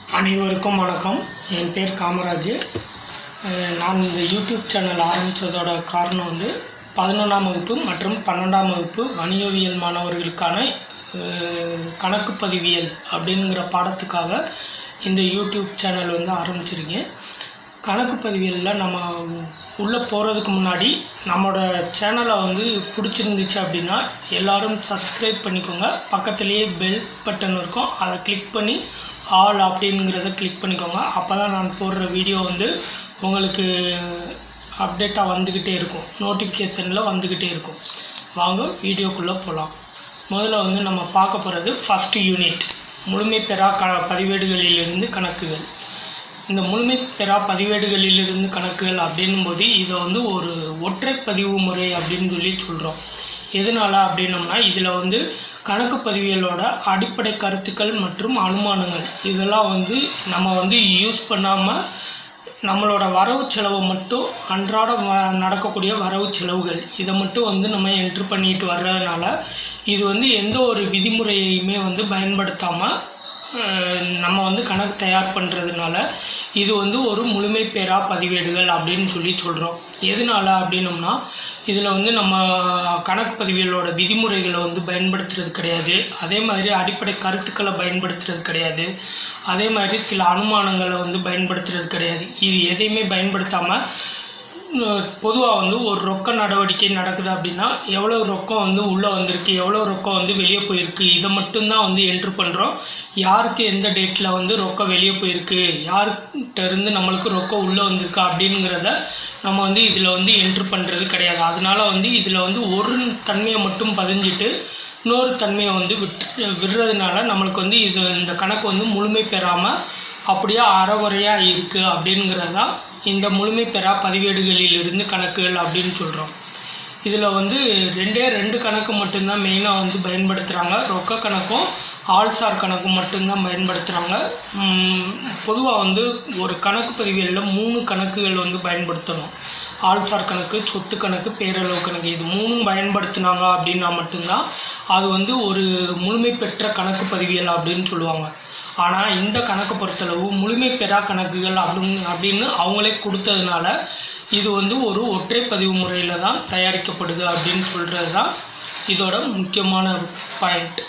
அனைவருக்கும் வணக்கம் என் பேர் காமராஜ் அஹ் நான் இந்த யூடியூப் சேனல் ஆரம்பித்ததோட காரணம் வந்து பதினொன்றாம் வகுப்பு மற்றும் பன்னெண்டாம் வகுப்பு வணிகவியல் மாணவர்களுக்கான அஹ், கணக்கு பதிவியல் அப்படிங்கிற பாடத்துக்காக இந்த யூடியூப் சேனல் வந்து ஆரம்பிச்சிருக்கேன் கணக்கு பதிவியலில் நம்ம உள்ளே போகிறதுக்கு முன்னாடி நம்மளோட சேனலை வந்து பிடிச்சிருந்துச்சு அப்படின்னா எல்லாரும் சப்ஸ்கிரைப் பண்ணிக்கோங்க பக்கத்துலேயே பெல் பட்டன் இருக்கும் அதை கிளிக் பண்ணி ஆல் அப்படிங்கிறத கிளிக் பண்ணிக்கோங்க அப்போ தான் நான் போடுற வீடியோ வந்து உங்களுக்கு அப்டேட்டாக வந்துக்கிட்டே இருக்கும் நோட்டிஃபிகேஷனில் வந்துக்கிட்டே இருக்கும் வாங்க வீடியோக்குள்ளே போகலாம் முதல்ல வந்து நம்ம பார்க்க போகிறது ஃபஸ்ட்டு யூனிட் முழுமை பெறா க பதிவேடுகளிலிருந்து கணக்குகள் இந்த முழுமை பெறா பதிவேடுகளிலிருந்து கணக்குகள் அப்படின்னும்போது இதை வந்து ஒரு ஒற்றை பதிவு முறை அப்படின்னு சொல்லி சொல்கிறோம் எதனால அப்படின்னம்னா இதில் வந்து கணக்கு பதிவியலோட அடிப்படை கருத்துக்கள் மற்றும் அனுமானங்கள் இதெல்லாம் வந்து நம்ம வந்து யூஸ் பண்ணாமல் நம்மளோட வரவு செலவை மட்டும் அன்றாட வ- நடக்கக்கூடிய வரவு செலவுகள் இதை மட்டும் வந்து நம்ம என்ட்ரு பண்ணிட்டு வர்றதுனால இது வந்து எந்த ஒரு விதிமுறையுமே வந்து பயன்படுத்தாமல் நம்ம வந்து கணக்கு தயார் பண்ணுறதுனால இது வந்து ஒரு முழுமை பெறா பதிவேடுகள் அப்படின்னு சொல்லி சொல்கிறோம் எதனால அப்படின்னம்னா இதில் வந்து நம்ம கணக்கு பதிவியலோட விதிமுறைகளை வந்து பயன்படுத்துறது கிடையாது அதே மாதிரி அடிப்படை கருத்துக்களை பயன்படுத்துறது கிடையாது அதே மாதிரி சில அனுமானங்களை வந்து பயன்படுத்துறது கிடையாது இது எதையுமே பயன்படுத்தாமல் பொதுவாக வந்து ஒரு ரொக்க நடவடிக்கை நடக்குது அப்படின்னா எவ்வளோ ரொக்கம் வந்து உள்ளே வந்திருக்கு எவ்வளோ ரொக்கம் வந்து வெளியே போயிருக்கு இதை மட்டும்தான் வந்து என்ட்ரு பண்ணுறோம் யாருக்கு எந்த டேட்டில் வந்து ரொக்கம் வெளியே போயிருக்கு யார்கிட்ட இருந்து நம்மளுக்கு ரொக்கம் உள்ளே வந்திருக்கு அப்படிங்கிறத நம்ம வந்து இதில் வந்து என்ட்ரு பண்ணுறது கிடையாது அதனால வந்து இதில் வந்து ஒரு தன்மையை மட்டும் பதிஞ்சிட்டு இன்னொரு தன்மையை வந்து விட்டு விடுறதுனால நம்மளுக்கு வந்து இது இந்த கணக்கு வந்து முழுமை பெறாமல் அப்படியே அறகுறையாக இருக்குது அப்படிங்கிறது தான் இந்த முழுமை பெறா பதிவேடுகளிலிருந்து கணக்குகள் அப்படின்னு சொல்கிறோம் இதில் வந்து ரெண்டே ரெண்டு கணக்கு மட்டும்தான் மெயினாக வந்து பயன்படுத்துகிறாங்க ரொக்க கணக்கும் ஆள்சார் கணக்கும் மட்டும்தான் பயன்படுத்துகிறாங்க பொதுவாக வந்து ஒரு கணக்கு பதிவியலில் மூணு கணக்குகள் வந்து பயன்படுத்தணும் ஆள்சார் கணக்கு சொத்து கணக்கு பேரளவு கணக்கு இது மூணும் பயன்படுத்தினாங்க அப்படின்னா மட்டும்தான் அது வந்து ஒரு முழுமை பெற்ற கணக்கு பதிவியல் அப்படின்னு சொல்லுவாங்க ஆனால் இந்த கணக்கு பொறுத்தளவு முழுமை பெறா கணக்குகள் அப்படின்னு அப்படின்னு அவங்களே கொடுத்ததுனால இது வந்து ஒரு ஒற்றை பதிவு முறையில் தான் தயாரிக்கப்படுது அப்படின்னு சொல்கிறது தான் இதோட முக்கியமான பாயிண்ட்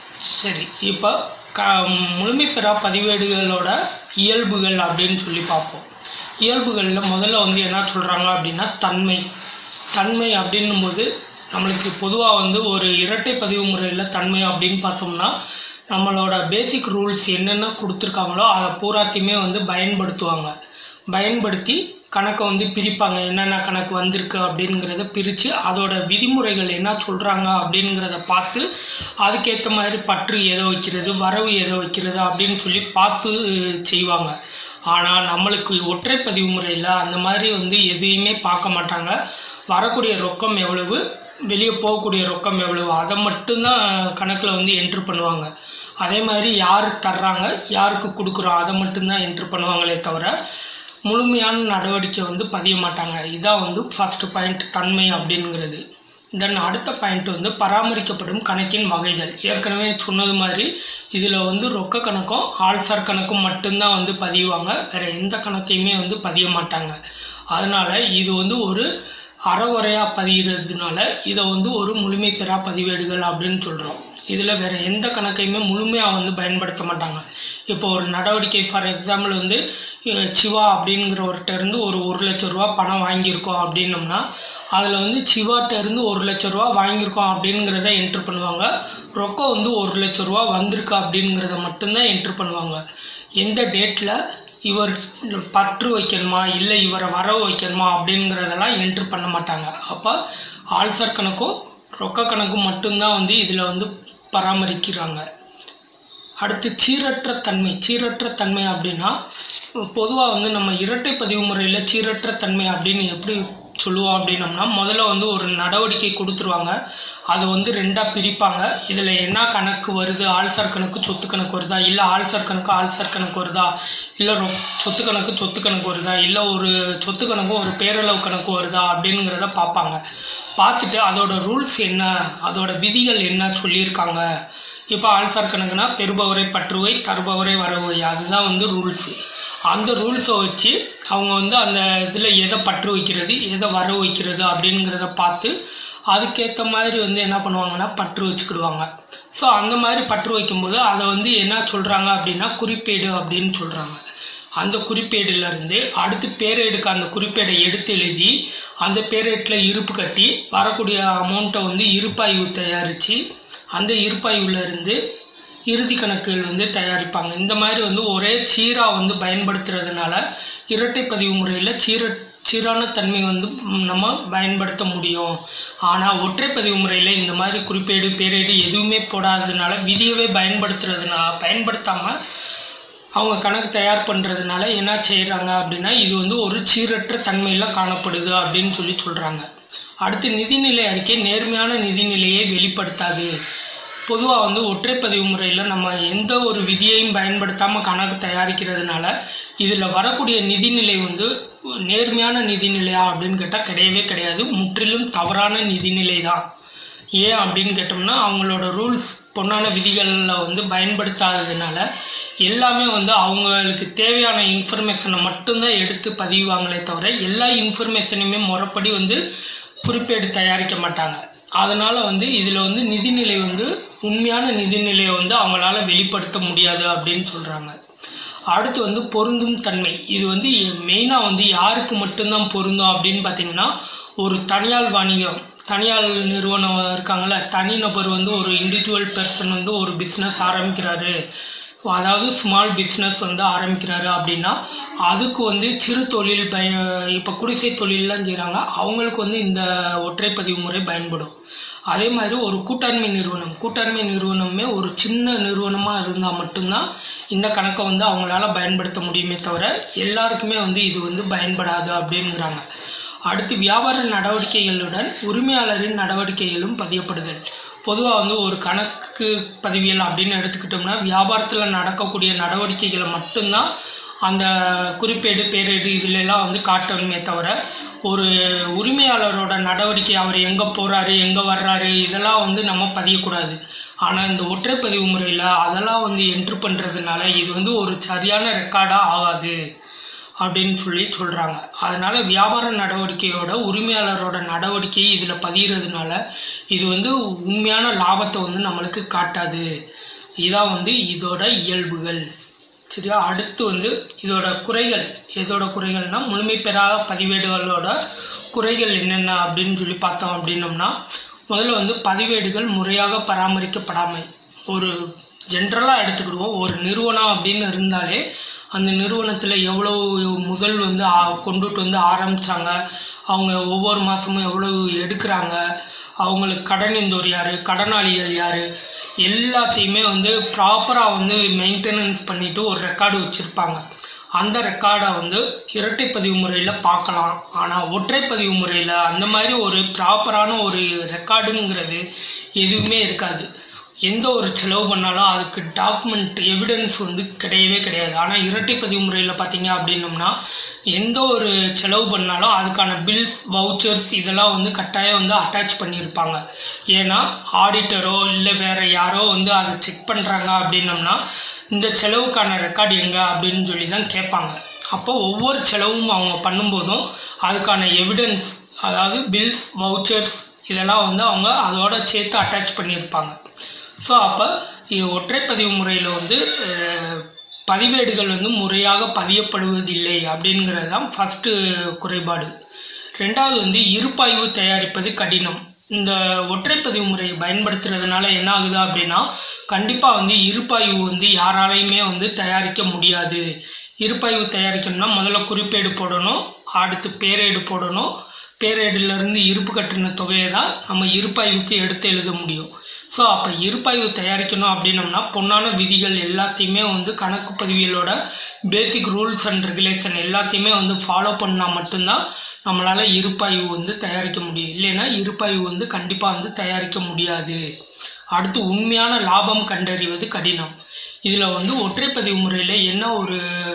சரி இப்போ க முழுமை பெறா பதிவேடுகளோட இயல்புகள் அப்படின்னு சொல்லி பார்ப்போம் இயல்புகளில் முதல்ல வந்து என்ன சொல்கிறாங்க அப்படின்னா தன்மை தன்மை அப்படின்னும்போது நம்மளுக்கு பொதுவாக வந்து ஒரு இரட்டை பதிவு முறையில் தன்மை அப்படின்னு பார்த்தோம்னா நம்மளோட பேசிக் ரூல்ஸ் என்னென்ன கொடுத்துருக்காங்களோ அதை பூராத்தையுமே வந்து பயன்படுத்துவாங்க பயன்படுத்தி கணக்கை வந்து பிரிப்பாங்க என்னென்ன கணக்கு வந்திருக்கு அப்படிங்கிறத பிரித்து அதோட விதிமுறைகள் என்ன சொல்கிறாங்க அப்படிங்கிறத பார்த்து அதுக்கேற்ற மாதிரி பற்று எதை வைக்கிறது வரவு எதை வைக்கிறது அப்படின்னு சொல்லி பார்த்து செய்வாங்க ஆனால் நம்மளுக்கு ஒற்றை பதிவு முறையில் அந்த மாதிரி வந்து எதையுமே பார்க்க மாட்டாங்க வரக்கூடிய ரொக்கம் எவ்வளவு வெளியே போகக்கூடிய ரொக்கம் எவ்வளவு அதை மட்டும்தான் கணக்கில் வந்து என்ட்ரு பண்ணுவாங்க அதே மாதிரி யார் தர்றாங்க யாருக்கு கொடுக்குறோம் அதை மட்டும்தான் என்ட்ரு பண்ணுவாங்களே தவிர முழுமையான நடவடிக்கை வந்து பதிய மாட்டாங்க இதான் வந்து ஃபர்ஸ்ட் பாயிண்ட் தன்மை அப்படிங்கிறது தென் அடுத்த பாயிண்ட் வந்து பராமரிக்கப்படும் கணக்கின் வகைகள் ஏற்கனவே சொன்னது மாதிரி இதில் வந்து ரொக்க கணக்கும் ஆள்சார் கணக்கும் மட்டும்தான் வந்து பதிவாங்க வேறு எந்த கணக்கையுமே வந்து பதிய மாட்டாங்க அதனால இது வந்து ஒரு அறகுறையாக பதிகிறதுனால இதை வந்து ஒரு முழுமை பெறா பதிவேடுகள் அப்படின்னு சொல்கிறோம் இதில் வேறு எந்த கணக்கையுமே முழுமையாக வந்து பயன்படுத்த மாட்டாங்க இப்போ ஒரு நடவடிக்கை ஃபார் எக்ஸாம்பிள் வந்து அஹ், சிவா அப்படிங்கிறவர்கிட்ட இருந்து ஒரு ஒரு லட்ச ரூபா பணம் வாங்கியிருக்கோம் அப்படின்னம்னா அதில் வந்து சிவாட்ட இருந்து ஒரு லட்ச ரூபா வாங்கியிருக்கோம் அப்படிங்கிறத என்ட்ரு பண்ணுவாங்க ரொக்கம் வந்து ஒரு லட்ச ரூபா வந்திருக்கு அப்படிங்கிறத மட்டும்தான் என்ட்ரு பண்ணுவாங்க எந்த டேட்டில் இவர் பற்று வைக்கணுமா இல்லை இவரை வரவு வைக்கணுமா அப்படிங்கிறதெல்லாம் என்ட்ரு பண்ண மாட்டாங்க அப்போ ஆல்சர் கணக்கும் ரொக்க கணக்கும் மட்டும்தான் வந்து இதில் வந்து பராமரிக்கிறாங்க அடுத்து சீரற்ற தன்மை சீரற்ற தன்மை அப்படின்னா பொதுவாக வந்து நம்ம இரட்டை பதிவு முறையில் சீரற்ற தன்மை அப்படின்னு எப்படி சொல்லுவோம் அப்படின்னம்னா முதல்ல வந்து ஒரு நடவடிக்கை கொடுத்துருவாங்க அதை வந்து ரெண்டாக பிரிப்பாங்க இதில் என்ன கணக்கு வருது ஆள்சார் கணக்கு சொத்து கணக்கு வருதா இல்லை ஆள்சார் கணக்கு ஆள்சார் கணக்கு வருதா இல்லை ரொ சொத்து கணக்கு சொத்து கணக்கு வருதா இல்லை ஒரு சொத்து கணக்கு ஒரு பேரளவு கணக்கு வருதா அப்படிங்கிறத பார்ப்பாங்க பார்த்துட்டு அதோட ரூல்ஸ் என்ன அதோட விதிகள் என்ன சொல்லியிருக்காங்க இப்போ ஆல்ஃபார் கணக்குனா பெறுபவரை பற்றுவை தருபவரை வரவை அதுதான் வந்து ரூல்ஸு அந்த ரூல்ஸை வச்சு அவங்க வந்து அந்த இதில் எதை பற்று வைக்கிறது எதை வர வைக்கிறது அப்படிங்கிறத பார்த்து அதுக்கேற்ற மாதிரி வந்து என்ன பண்ணுவாங்கன்னா பற்று வச்சுக்கிடுவாங்க ஸோ அந்த மாதிரி பற்று வைக்கும்போது அதை வந்து என்ன சொல்கிறாங்க அப்படின்னா குறிப்பேடு அப்படின்னு சொல்கிறாங்க அந்த குறிப்பேடுல இருந்து அடுத்து பேரேடுக்கு அந்த குறிப்பேடை எடுத்து எழுதி அந்த பேரேட்டில் இருப்பு கட்டி வரக்கூடிய அமௌண்ட்டை வந்து இருப்பாய்வு தயாரித்து அந்த இருப்பாய்வுல இருந்து இறுதி கணக்குகள் வந்து தயாரிப்பாங்க இந்த மாதிரி வந்து ஒரே சீராக வந்து பயன்படுத்துறதுனால இரட்டை பதிவு முறையில் சீர சீரான தன்மை வந்து நம்ம பயன்படுத்த முடியும் ஆனால் ஒற்றை பதிவு முறையில் இந்த மாதிரி குறிப்பேடு பேரேடு எதுவுமே போடாததுனால விதியவே பயன்படுத்துறதுனால பயன்படுத்தாமல் அவங்க கணக்கு தயார் பண்ணுறதுனால என்ன செய்கிறாங்க அப்படின்னா இது வந்து ஒரு சீரற்ற தன்மையில் காணப்படுது அப்படின்னு சொல்லி சொல்கிறாங்க அடுத்து நிதிநிலை அறிக்கை நேர்மையான நிதிநிலையை வெளிப்படுத்தாது பொதுவாக வந்து ஒற்றைப்பதிவு முறையில் நம்ம எந்த ஒரு விதியையும் பயன்படுத்தாமல் கணக்கு தயாரிக்கிறதுனால இதில் வரக்கூடிய நிதிநிலை வந்து நேர்மையான நிதிநிலையா அப்படின்னு கேட்டால் கிடையவே கிடையாது முற்றிலும் தவறான நிதிநிலை தான் ஏன் அப்படின்னு கேட்டோம்னா அவங்களோட ரூல்ஸ் பொன்னான விதிகளில் வந்து பயன்படுத்தாததுனால எல்லாமே வந்து அவங்களுக்கு தேவையான இன்ஃபர்மேஷனை மட்டும்தான் எடுத்து பதிவாங்களே தவிர எல்லா இன்ஃபர்மேஷனையுமே முறைப்படி வந்து குறிப்பேடு தயாரிக்க மாட்டாங்க அதனால வந்து இதில் வந்து நிதிநிலை வந்து உண்மையான நிதிநிலையை வந்து அவங்களால வெளிப்படுத்த முடியாது அப்படின்னு சொல்கிறாங்க அடுத்து வந்து பொருந்தும் தன்மை இது வந்து மெயினாக வந்து யாருக்கு மட்டும்தான் பொருந்தும் அப்படின்னு பார்த்தீங்கன்னா ஒரு தனியார் வணிகம் தனியார் நிறுவனம் இருக்காங்கல்ல தனிநபர் வந்து ஒரு இண்டிவிஜுவல் பர்சன் வந்து ஒரு பிஸ்னஸ் ஆரம்பிக்கிறாரு அதாவது ஸ்மால் பிஸ்னஸ் வந்து ஆரம்பிக்கிறாரு அப்படின்னா அதுக்கு வந்து சிறு தொழில் பய இப்போ குடிசை தொழிலெலாம் செய்கிறாங்க அவங்களுக்கு வந்து இந்த ஒற்றைப்பதிவு முறை பயன்படும் அதே மாதிரி ஒரு கூட்டாண்மை நிறுவனம் கூட்டாண்மை நிறுவனமே ஒரு சின்ன நிறுவனமாக இருந்தால் மட்டும்தான் இந்த கணக்கை வந்து அவங்களால பயன்படுத்த முடியுமே தவிர எல்லாருக்குமே வந்து இது வந்து பயன்படாது அப்படிங்கிறாங்க அடுத்து வியாபார நடவடிக்கைகளுடன் உரிமையாளரின் நடவடிக்கைகளும் பதியப்படுதல் பொதுவாக வந்து ஒரு கணக்கு பதிவியல் அப்படின்னு எடுத்துக்கிட்டோம்னா வியாபாரத்தில் நடக்கக்கூடிய நடவடிக்கைகளை மட்டும்தான் அந்த குறிப்பேடு பேரேடு இதுலெல்லாம் வந்து காட்டணுமே தவிர ஒரு உரிமையாளரோட நடவடிக்கை அவர் எங்கே போகிறாரு எங்கே வர்றாரு இதெல்லாம் வந்து நம்ம பதியக்கூடாது ஆனால் இந்த ஒற்றைப்பதிவு முறையில் அதெல்லாம் வந்து என்ட்ரு பண்ணுறதுனால இது வந்து ஒரு சரியான ரெக்கார்டாக ஆகாது அப்படின்னு சொல்லி சொல்கிறாங்க அதனால் வியாபார நடவடிக்கையோட உரிமையாளரோட நடவடிக்கை இதில் பதிகிறதுனால இது வந்து உண்மையான லாபத்தை வந்து நம்மளுக்கு காட்டாது இதான் வந்து இதோட இயல்புகள் சரியா அடுத்து வந்து இதோட குறைகள் எதோட குறைகள்னா முழுமை பெறாத பதிவேடுகளோட குறைகள் என்னென்ன அப்படின்னு சொல்லி பார்த்தோம் அப்படின்னோம்னா முதல்ல வந்து பதிவேடுகள் முறையாக பராமரிக்கப்படாமை ஒரு ஜென்ரலாக எடுத்துக்கிடுவோம் ஒரு நிறுவனம் அப்படின்னு இருந்தாலே அந்த நிறுவனத்தில் எவ்வளோ முதல் வந்து ஆ- கொண்டுட்டு வந்து ஆரம்பித்தாங்க அவங்க ஒவ்வொரு மாதமும் எவ்வளோ எடுக்கிறாங்க அவங்களுக்கு கடனிந்தோர் யார் கடனாளிகள் யார் எல்லாத்தையுமே வந்து ப்ராப்பராக வந்து மெயின்டெனன்ஸ் பண்ணிட்டு ஒரு ரெக்கார்டு வச்சுருப்பாங்க அந்த ரெக்கார்டை வந்து இரட்டைப்பதிவு முறையில் பார்க்கலாம் ஆனால் ஒற்றைப்பதிவு முறையில் அந்த மாதிரி ஒரு ப்ராப்பரான ஒரு ரெக்கார்டுங்கிறது எதுவுமே இருக்காது எந்த ஒரு செலவு பண்ணாலும் அதுக்கு டாக்குமெண்ட் எவிடன்ஸ் வந்து கிடையவே கிடையாது ஆனால் இரட்டைப்பதிவு முறையில் பார்த்தீங்க அப்படின்னம்னா எந்த ஒரு செலவு பண்ணாலும் அதுக்கான பில்ஸ் வவுச்சர்ஸ் இதெல்லாம் வந்து கட்டாயம் வந்து அட்டாச் பண்ணியிருப்பாங்க ஏன்னா ஆடிட்டரோ இல்லை வேற யாரோ வந்து அதை செக் பண்ணுறாங்க அப்படின்னம்னா இந்த செலவுக்கான ரெக்கார்டு எங்கே அப்படின்னு சொல்லி தான் கேட்பாங்க அப்போ ஒவ்வொரு செலவும் அவங்க பண்ணும்போதும் அதுக்கான எவிடன்ஸ் அதாவது பில்ஸ் வவுச்சர்ஸ் இதெல்லாம் வந்து அவங்க அதோட சேர்த்து அட்டாச் பண்ணியிருப்பாங்க ஸோ அப்போ இது ஒற்றைப்பதிவு முறையில் வந்து அஹ், பதிவேடுகள் வந்து முறையாக பதியப்படுவதில்லை அப்படிங்கிறது தான் ஃபஸ்ட்டு குறைபாடு ரெண்டாவது வந்து இருப்பாய்வு தயாரிப்பது கடினம் இந்த ஒற்றைப்பதிவு முறையை பயன்படுத்துறதுனால என்ன ஆகுது அப்படின்னா கண்டிப்பாக வந்து இருப்பாய்வு வந்து யாராலையுமே வந்து தயாரிக்க முடியாது இருப்பாய்வு தயாரிக்கணும்னா முதல்ல குறிப்பேடு போடணும் அடுத்து பேரேடு போடணும் பேரேடுலேருந்து இருப்பு கட்டின தொகையை தான் நம்ம இருப்பாய்வுக்கு எடுத்து எழுத முடியும் ஸோ அப்போ இருப்பாய்வு தயாரிக்கணும் அப்படின்னம்னா பொன்னான விதிகள் எல்லாத்தையுமே வந்து கணக்கு பதிவியலோட பேசிக் ரூல்ஸ் அண்ட் ரெகுலேஷன் எல்லாத்தையுமே வந்து ஃபாலோ பண்ணால் மட்டும்தான் நம்மளால் இருப்பாய்வு வந்து தயாரிக்க முடியும் இல்லைன்னா இருப்பாய்வு வந்து கண்டிப்பாக வந்து தயாரிக்க முடியாது அடுத்து உண்மையான லாபம் கண்டறிவது கடினம் இதில் வந்து ஒற்றைப்பதிவு முறையில் என்ன ஒரு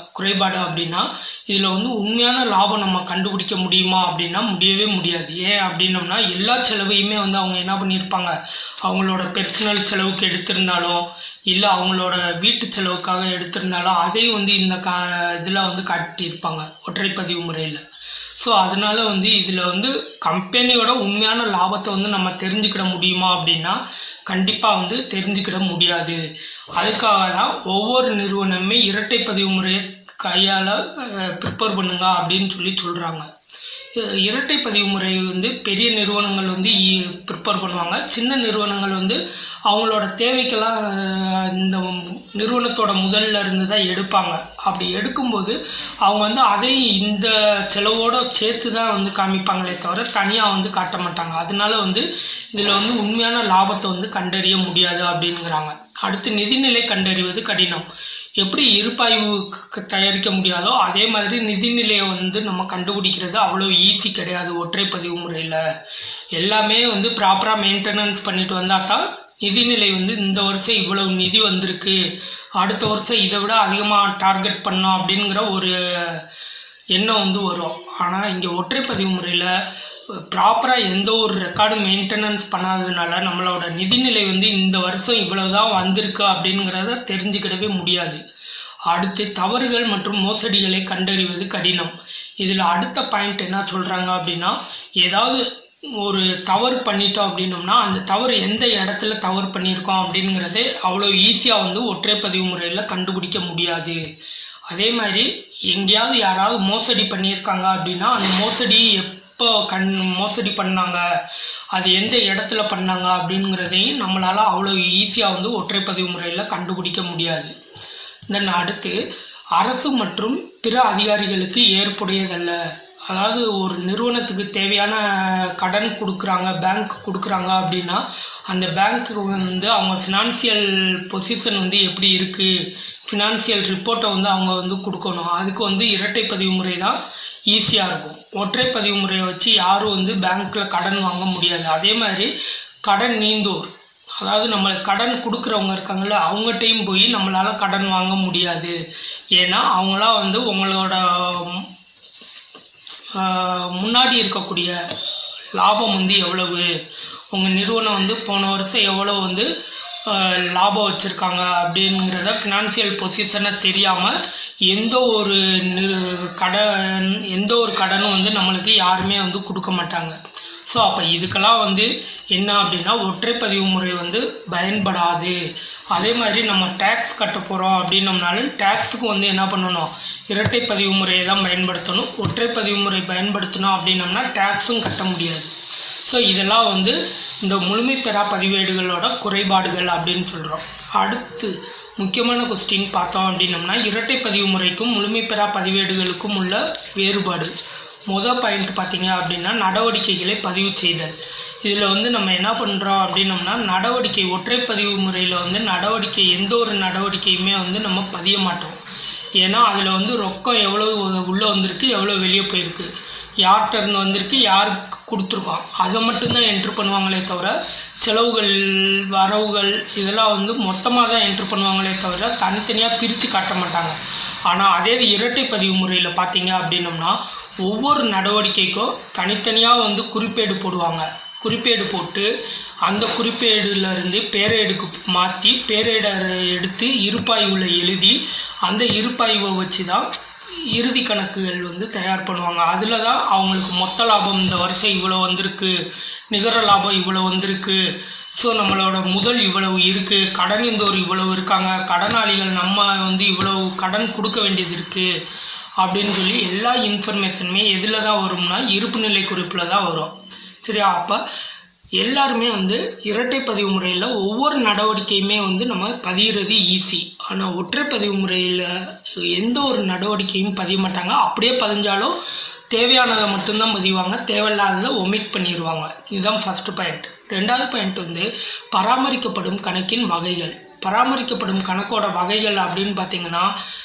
குறைபாடு அப்படின்னா இதில் வந்து உண்மையான லாபம் நம்ம கண்டுபிடிக்க முடியுமா அப்படின்னா முடியவே முடியாது ஏன் அப்படின்னம்னா எல்லா செலவையுமே வந்து அவங்க என்ன பண்ணியிருப்பாங்க அவங்களோட பெர்சனல் செலவுக்கு எடுத்திருந்தாலும் இல்லை அவங்களோட வீட்டு செலவுக்காக எடுத்திருந்தாலும் அதையும் வந்து இந்த கா இதில் வந்து காட்டியிருப்பாங்க ஒற்றைப்பதிவு முறையில் ஸோ அதனால வந்து இதில் வந்து கம்பெனியோட உண்மையான லாபத்தை வந்து நம்ம தெரிஞ்சுக்கிட முடியுமா அப்படின்னா கண்டிப்பாக வந்து தெரிஞ்சுக்கிட முடியாது அதுக்காக தான் ஒவ்வொரு நிறுவனமே இரட்டை பதிவு முறையை கையால் ப்ரிப்பேர் பண்ணுங்க அப்படின்னு சொல்லி சொல்கிறாங்க இரட்டை பதிவு முறை வந்து பெரிய நிறுவனங்கள் வந்து ப்ரிப்பேர் பண்ணுவாங்க சின்ன நிறுவனங்கள் வந்து அவங்களோட தேவைக்கெல்லாம் அஹ், இந்த நிறுவனத்தோட முதல்ல இருந்து தான் எடுப்பாங்க அப்படி எடுக்கும்போது அவங்க வந்து அதை இந்த செலவோட சேர்த்து தான் வந்து காமிப்பாங்களே தவிர தனியாக வந்து காட்ட மாட்டாங்க அதனால வந்து இதில் வந்து உண்மையான லாபத்தை வந்து கண்டறிய முடியாது அப்படிங்கிறாங்க அடுத்து நிதிநிலை கண்டறிவது கடினம் எப்படி இருப்பாய்வு க- தயாரிக்க முடியாதோ அதே மாதிரி நிதிநிலையை வந்து நம்ம கண்டுபிடிக்கிறது அவ்வளோ ஈஸி கிடையாது ஒற்றைப்பதிவு முறையில் எல்லாமே வந்து ப்ராப்பராக மெயின்டெனன்ஸ் பண்ணிட்டு வந்தால் தான் நிதிநிலை வந்து இந்த வருஷம் இவ்வளவு நிதி வந்திருக்கு அடுத்த வருஷம் இதை விட அதிகமாக டார்கெட் பண்ணோம் அப்படிங்கிற ஒரு எண்ணம் வந்து வரும் ஆனால் இங்கே ஒற்றைப்பதிவு முறையில் ப்ராப்பராக எந்த ஒரு ரெக்கார்டும் மெயின்டெனன்ஸ் பண்ணாததுனால நம்மளோட நிதிநிலை வந்து இந்த வருஷம் இவ்வளவுதான் வந்திருக்கு அப்படிங்கிறத தெரிஞ்சுக்கிடவே முடியாது அடுத்து தவறுகள் மற்றும் மோசடிகளை கண்டறிவது கடினம் இதில் அடுத்த பாயிண்ட் என்ன சொல்கிறாங்க அப்படின்னா ஏதாவது ஒரு தவறு பண்ணிட்டோம் அப்படின்னோம்னா அந்த தவறு எந்த இடத்துல தவறு பண்ணியிருக்கோம் அப்படிங்கிறதே அவ்வளோ ஈஸியாக வந்து ஒற்றைப்பதிவு முறையில் கண்டுபிடிக்க முடியாது அதே மாதிரி எங்கேயாவது யாராவது மோசடி பண்ணியிருக்காங்க அப்படின்னா அந்த மோசடி எப்போ கண் மோசடி பண்ணாங்க அது எந்த இடத்துல பண்ணாங்க அப்படிங்கிறதையும் நம்மளால் அவ்வளோ ஈஸியாக வந்து ஒற்றைப்பதிவு முறையில் கண்டுபிடிக்க முடியாது தென் அடுத்து அரசு மற்றும் பிற அதிகாரிகளுக்கு ஏற்புடையதல்ல அதாவது ஒரு நிறுவனத்துக்கு தேவையான கடன் கொடுக்குறாங்க பேங்க் கொடுக்குறாங்க அப்படின்னா அந்த பேங்க்கு வந்து அவங்க ஃபினான்சியல் பொசிஷன் வந்து எப்படி இருக்குது ஃபினான்சியல் ரிப்போர்ட்டை வந்து அவங்க வந்து கொடுக்கணும் அதுக்கு வந்து இரட்டை பதிவு முறை தான் ஈஸியாக இருக்கும் ஒற்றை பதிவு முறையை வச்சு யாரும் வந்து பேங்க்கில் கடன் வாங்க முடியாது அதே மாதிரி கடன் நீந்தோர் அதாவது நம்ம கடன் கொடுக்குறவங்க இருக்காங்கல்ல அவங்ககிட்டையும் போய் நம்மளால் கடன் வாங்க முடியாது ஏன்னா அவங்களாம் வந்து உங்களோட ஆஹ், முன்னாடி இருக்கக்கூடிய லாபம் வந்து எவ்வளவு உங்கள் நிறுவனம் வந்து போன வருஷம் எவ்வளோ வந்து ஆஹ், லாபம் வச்சுருக்காங்க அப்படிங்கிறத ஃபினான்சியல் பொசிஷனை தெரியாமல் எந்த ஒரு நிறு கடன் எந்த ஒரு கடனும் வந்து நம்மளுக்கு யாருமே வந்து கொடுக்க மாட்டாங்க ஸோ அப்போ இதுக்கெல்லாம் வந்து என்ன அப்படின்னா ஒற்றைப்பதிவு முறை வந்து பயன்படாது அதே மாதிரி நம்ம டேக்ஸ் கட்ட போகிறோம் அப்படின்னம்னாலும் டேக்ஸுக்கு வந்து என்ன பண்ணணும் இரட்டை பதிவு முறையை தான் பயன்படுத்தணும் ஒற்றைப்பதிவு முறை பயன்படுத்தணும் அப்படின்னம்னா டேக்ஸும் கட்ட முடியாது ஸோ இதெல்லாம் வந்து இந்த முழுமை பெறா பதிவேடுகளோட குறைபாடுகள் அப்படின்னு சொல்கிறோம் அடுத்து முக்கியமான கொஸ்டின் பார்த்தோம் அப்படின்னம்னா இரட்டை பதிவு முறைக்கும் முழுமை பெறா பதிவேடுகளுக்கும் உள்ள வேறுபாடு முதல் பாயிண்ட் பார்த்தீங்க அப்படின்னா நடவடிக்கைகளை பதிவு செய்தல் இதில் வந்து நம்ம என்ன பண்ணுறோம் அப்படின்னம்னா நடவடிக்கை ஒற்றைப்பதிவு முறையில் வந்து நடவடிக்கை எந்த ஒரு நடவடிக்கையுமே வந்து நம்ம பதிய மாட்டோம் ஏன்னா அதில் வந்து ரொக்கம் எவ்வளோ உள்ளே வந்திருக்கு எவ்வளோ வெளியே போயிருக்கு யார்கிட்ட இருந்து வந்திருக்கு யாருக்கு கொடுத்துருக்கோம் அதை மட்டும்தான் என்ட்ரு பண்ணுவாங்களே தவிர செலவுகள் வரவுகள் இதெல்லாம் வந்து மொத்தமாக தான் என்ட்ரு பண்ணுவாங்களே தவிர தனித்தனியாக பிரித்து காட்ட மாட்டாங்க ஆனால் அதே இது இரட்டை பதிவு முறையில் பார்த்தீங்க அப்படின்னம்னா ஒவ்வொரு நடவடிக்கைக்கும் தனித்தனியாக வந்து குறிப்பேடு போடுவாங்க குறிப்பேடு போட்டு அந்த குறிப்பேடுல இருந்து பேரேடுக்கு மாற்றி பேரேடை எடுத்து இருப்பாய்வுல எழுதி அந்த இருப்பாய்வை வச்சு தான் இறுதி கணக்குகள் வந்து தயார் பண்ணுவாங்க அதில் தான் அவங்களுக்கு மொத்த லாபம் இந்த வருஷம் இவ்வளோ வந்திருக்கு நிகர லாபம் இவ்வளோ வந்திருக்கு ஸோ நம்மளோட முதல் இவ்வளவு இருக்குது கடன் இந்தோர் இவ்வளவு இருக்காங்க கடனாளிகள் நம்ம வந்து இவ்வளவு கடன் கொடுக்க வேண்டியது இருக்குது அப்படின்னு சொல்லி எல்லா இன்ஃபர்மேஷனுமே எதில் தான் வரும்னா இருப்பு நிலை குறிப்பில் தான் வரும் சரியா அப்போ எல்லாருமே வந்து இரட்டை பதிவு முறையில் ஒவ்வொரு நடவடிக்கையுமே வந்து நம்ம பதிகிறது ஈஸி ஆனால் ஒற்றை பதிவு முறையில் எந்த ஒரு நடவடிக்கையும் பதிய மாட்டாங்க அப்படியே பதிஞ்சாலும் தேவையானதை மட்டும்தான் பதிவாங்க தேவையில்லாததை ஒமிட் பண்ணிடுவாங்க இதுதான் ஃபர்ஸ்ட் பாயிண்ட் ரெண்டாவது பாயிண்ட் வந்து பராமரிக்கப்படும் கணக்கின் வகைகள் பராமரிக்கப்படும் கணக்கோட வகைகள் அப்படின்னு பார்த்தீங்கன்னா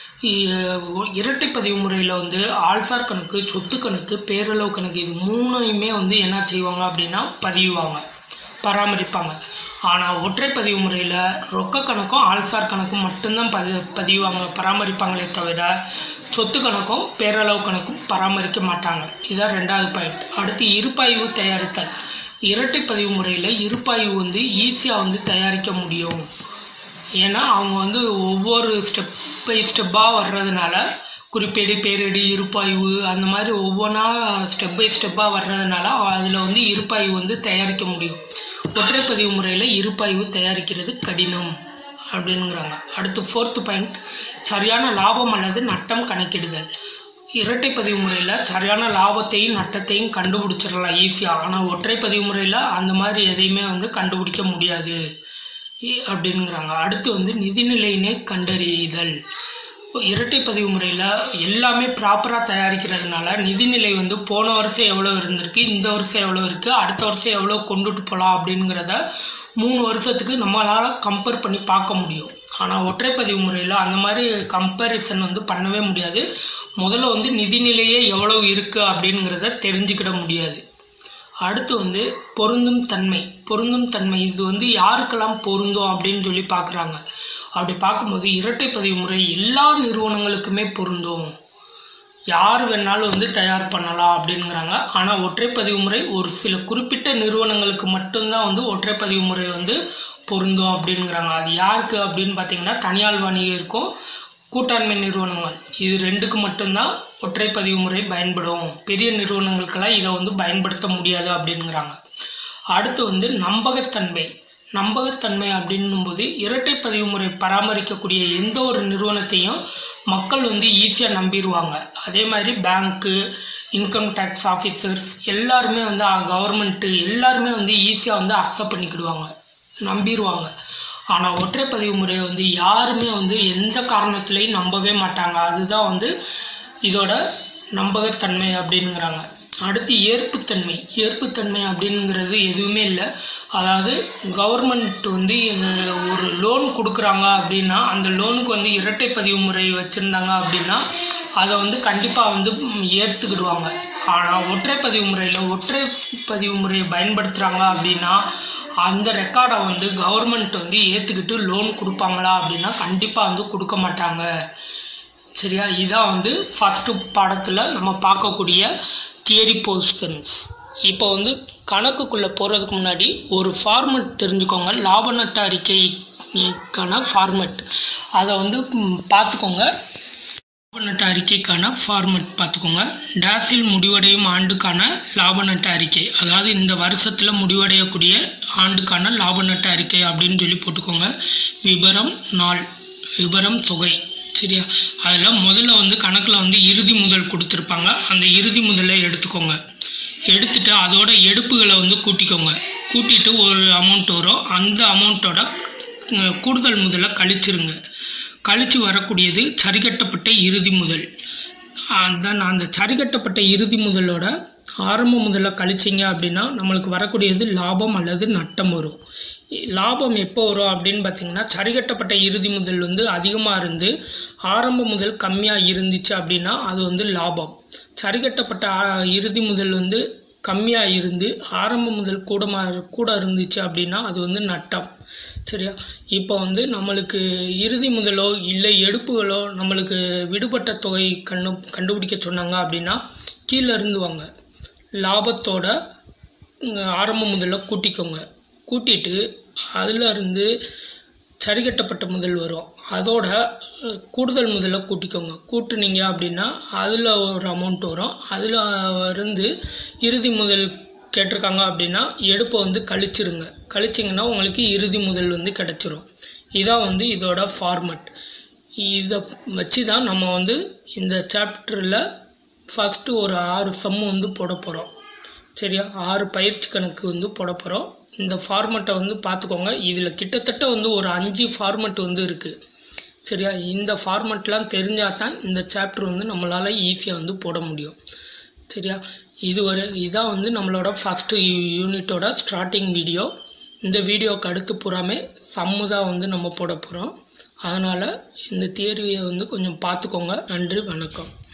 இ- இரட்டை பதிவு முறையில் வந்து ஆள்சார் கணக்கு சொத்து கணக்கு பேரளவு கணக்கு இது மூணையுமே வந்து என்ன செய்வாங்க அப்படின்னா பதிவாங்க பராமரிப்பாங்க ஆனால் ஒற்றைப்பதிவு முறையில் ரொக்க கணக்கும் ஆள்சார் கணக்கும் மட்டும்தான் பதி பதிவாங்க பராமரிப்பாங்களே தவிர சொத்து கணக்கும் பேரளவு கணக்கும் பராமரிக்க மாட்டாங்க இதான் ரெண்டாவது பாயிண்ட் அடுத்து இருப்பாய்வு தயாரித்தல் இரட்டை பதிவு முறையில் இருப்பாய்வு வந்து ஈஸியாக வந்து தயாரிக்க முடியும் ஏன்னா அவங்க வந்து ஒவ்வொரு ஸ்டெப் பை ஸ்டெப்பாக வர்றதுனால குறிப்பேடு பேரேடு இருப்பாய்வு அந்த மாதிரி ஒவ்வொன்றா ஸ்டெப் பை ஸ்டெப்பாக வர்றதுனால அதில் வந்து இருப்பாய்வு வந்து தயாரிக்க முடியும் ஒற்றைப்பதிவு முறையில் இருப்பாய்வு தயாரிக்கிறது கடினம் அப்படிங்கிறாங்க அடுத்து ஃபோர்த்து பாயிண்ட் சரியான லாபம் அல்லது நட்டம் கணக்கிடுதல் இரட்டை பதிவு முறையில் சரியான லாபத்தையும் நட்டத்தையும் கண்டுபிடிச்சிடலாம் ஈஸியாக ஆனால் ஒற்றை பதிவு முறையில் அந்த மாதிரி எதையுமே வந்து கண்டுபிடிக்க முடியாது இ- அப்படிங்கிறாங்க அடுத்து வந்து நிதிநிலையினை கண்டறிதல் இரட்டை பதிவு முறையில் எல்லாமே ப்ராப்பராக தயாரிக்கிறதுனால நிதிநிலை வந்து போன வருஷம் எவ்வளோ இருந்திருக்கு இந்த வருஷம் எவ்வளோ இருக்குது அடுத்த வருஷம் எவ்வளோ கொண்டுட்டு போகலாம் அப்படிங்கிறத மூணு வருஷத்துக்கு நம்மளால் கம்பேர் பண்ணி பார்க்க முடியும் ஆனால் ஒற்றைப்பதிவு முறையில் அந்த மாதிரி கம்பேரிசன் வந்து பண்ணவே முடியாது முதல்ல வந்து நிதிநிலையே எவ்வளோ இருக்குது அப்படிங்கிறத தெரிஞ்சுக்கிட முடியாது அடுத்து வந்து பொருந்தும் தன்மை பொருந்தும் தன்மை இது வந்து யாருக்கெல்லாம் பொருந்தும் அப்படின்னு சொல்லி பார்க்குறாங்க அப்படி பார்க்கும்போது இரட்டை பதிவு முறை எல்லா நிறுவனங்களுக்குமே பொருந்தும் யார் வேணாலும் வந்து தயார் பண்ணலாம் அப்படிங்கிறாங்க ஆனால் ஒற்றைப்பதிவு முறை ஒரு சில குறிப்பிட்ட நிறுவனங்களுக்கு மட்டும்தான் வந்து ஒற்றைப்பதிவு முறை வந்து பொருந்தும் அப்படிங்கிறாங்க அது யாருக்கு அப்படின்னு பார்த்தீங்கன்னா தனியார் வணிகருக்கும் கூட்டாண்மை நிறுவனங்கள் இது ரெண்டுக்கு மட்டும்தான் ஒற்றைப்பதிவு முறை பயன்படும் பெரிய நிறுவனங்களுக்கெல்லாம் இதை வந்து பயன்படுத்த முடியாது அப்படிங்கிறாங்க அடுத்து வந்து நம்பகத்தன்மை நம்பகத்தன்மை அப்படின்னும்போது இரட்டை பதிவு முறை பராமரிக்கக்கூடிய எந்த ஒரு நிறுவனத்தையும் மக்கள் வந்து ஈஸியாக நம்பிடுவாங்க அதே மாதிரி பேங்க்கு இன்கம் டேக்ஸ் ஆஃபீஸர்ஸ் எல்லாருமே வந்து கவர்மெண்ட்டு எல்லாருமே வந்து ஈஸியாக வந்து அக்செப்ட் பண்ணிக்கிடுவாங்க நம்பிடுவாங்க ஆனால் ஒற்றைப்பதிவு முறையை வந்து யாருமே வந்து எந்த காரணத்துலையும் நம்பவே மாட்டாங்க அதுதான் வந்து இதோட நம்பகத்தன்மை அப்படிங்கிறாங்க அடுத்து ஏற்புத்தன்மை ஏற்புத்தன்மை அப்படிங்கிறது எதுவுமே இல்லை அதாவது கவர்மெண்ட் வந்து அஹ், ஒரு லோன் கொடுக்குறாங்க அப்படின்னா அந்த லோனுக்கு வந்து இரட்டை பதிவு முறை வச்சுருந்தாங்க அப்படின்னா அதை வந்து கண்டிப்பாக வந்து ம், ஏற்றுக்கிடுவாங்க ஆனால் ஒற்றைப்பதிவு முறையில் ஒற்றை பதிவு முறையை பயன்படுத்துகிறாங்க அப்படின்னா அந்த ரெக்கார்டை வந்து கவர்மெண்ட் வந்து ஏற்றுக்கிட்டு லோன் கொடுப்பாங்களா அப்படின்னா கண்டிப்பாக வந்து கொடுக்க மாட்டாங்க சரியா இதான் வந்து ஃபஸ்ட்டு பாடத்தில் நம்ம பார்க்கக்கூடிய தியரி பொசிஷன்ஸ் இப்போ வந்து கணக்குக்குள்ளே போகிறதுக்கு முன்னாடி ஒரு ஃபார்மெட் தெரிஞ்சுக்கோங்க லாப நட்ட அறிக்கைக்கான ஃபார்மெட் அதை வந்து ம், பார்த்துக்கோங்க லாப நட்ட அறிக்கைக்கான ஃபார்மெட் பார்த்துக்கோங்க டேஸில் முடிவடையும் ஆண்டுக்கான லாப நட்ட அறிக்கை அதாவது இந்த வருஷத்தில் முடிவடையக்கூடிய ஆண்டுக்கான லாப நட்ட அறிக்கை அப்படின்னு சொல்லி போட்டுக்கோங்க விபரம் நாள் விபரம் தொகை சரியா அதில் முதல்ல வந்து கணக்கில் வந்து இறுதி முதல் கொடுத்துருப்பாங்க அந்த இறுதி முதலை எடுத்துக்கோங்க எடுத்துட்டு அதோட எடுப்புகளை வந்து கூட்டிக்கோங்க கூட்டிட்டு ஒரு அமௌண்ட் வரும் அந்த அமௌண்ட்டோட அஹ், கூடுதல் முதலை கழிச்சிருங்க கழிச்சு வரக்கூடியது சரிகட்டப்பட்ட இறுதி முதல் அதான் அந்த சரிகட்டப்பட்ட இறுதி முதலோட ஆரம்ப முதல்ல கழிச்சிங்க அப்படின்னா நம்மளுக்கு வரக்கூடியது லாபம் அல்லது நட்டம் வரும் லாபம் எப்போ வரும் அப்படின்னு பார்த்தீங்கன்னா சரிகட்டப்பட்ட இறுதி முதல் வந்து அதிகமாக இருந்து ஆரம்ப முதல் கம்மியாக இருந்துச்சு அப்படின்னா அது வந்து லாபம் சரிகட்டப்பட்ட ஆ- இறுதி முதல் வந்து கம்மியாக இருந்து ஆரம்ப முதல் கூடமாக கூட இருந்துச்சு அப்படின்னா அது வந்து நட்டம் சரியா இப்போ வந்து நம்மளுக்கு இறுதி முதலோ இல்லை எடுப்புகளோ நம்மளுக்கு விடுபட்ட தொகை கண்டு கண்டுபிடிக்க சொன்னாங்க அப்படின்னா கீழே இருந்து வாங்க லாபத்தோட உங்க ஆரம்ப முதல்ல கூட்டிக்கோங்க கூட்டிட்டு அதில் இருந்து சரிகட்டப்பட்ட முதல் வரும் அதோட அஹ், கூடுதல் முதல்ல கூட்டிக்கோங்க கூட்டுனீங்க அப்படின்னா அதில் ஒரு அமௌண்ட் வரும் அதில் இருந்து இறுதி முதல் கேட்டிருக்காங்க அப்படின்னா எடுப்பை வந்து கழிச்சிருங்க கழிச்சிங்கன்னா உங்களுக்கு இறுதி முதல் வந்து கிடச்சிரும் இதான் வந்து இதோட ஃபார்மட் இதை வச்சு தான் நம்ம வந்து இந்த சாப்டரில் ஃபஸ்ட்டு ஒரு ஆறு சம்மு வந்து போட போகிறோம் சரியா ஆறு பயிற்சி கணக்கு வந்து போட போகிறோம் இந்த ஃபார்மெட்டை வந்து பார்த்துக்கோங்க இதில் கிட்டத்தட்ட வந்து ஒரு அஞ்சு ஃபார்மெட் வந்து இருக்குது சரியா இந்த ஃபார்மெட்லாம் தெரிஞ்சால் தான் இந்த சாப்டர் வந்து நம்மளால் ஈஸியாக வந்து போட முடியும் சரியா இது ஒரு இதான் வந்து நம்மளோட ஃபஸ்ட்டு யூனிட்டோட ஸ்டார்டிங் வீடியோ இந்த வீடியோக்கு அடுத்து பூராமே சம்மு தான் வந்து நம்ம போட போகிறோம் அதனால் இந்த தியரியை வந்து கொஞ்சம் பார்த்துக்கோங்க நன்றி வணக்கம்